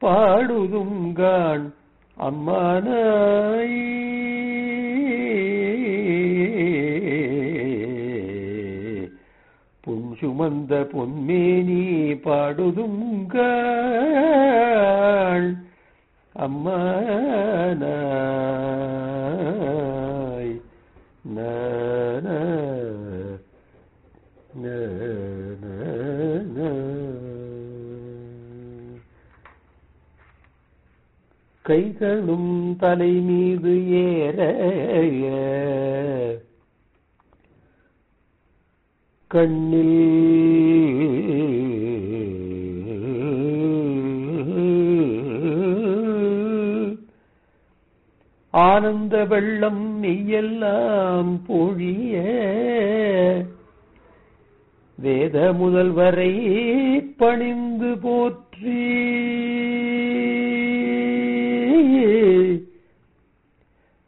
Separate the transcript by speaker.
Speaker 1: பாடுதுங்கான் அம்மானாய் புன் சுமந்த பொன்மேனி பாடுதுங்காள் அம்மானாய் நன கைகளும் தலை மீது ஏற கண்ணில் ஆனந்த வெள்ளம் நெய்யெல்லாம் பொழிய வேத முதல்வரை பணிந்து போற்றி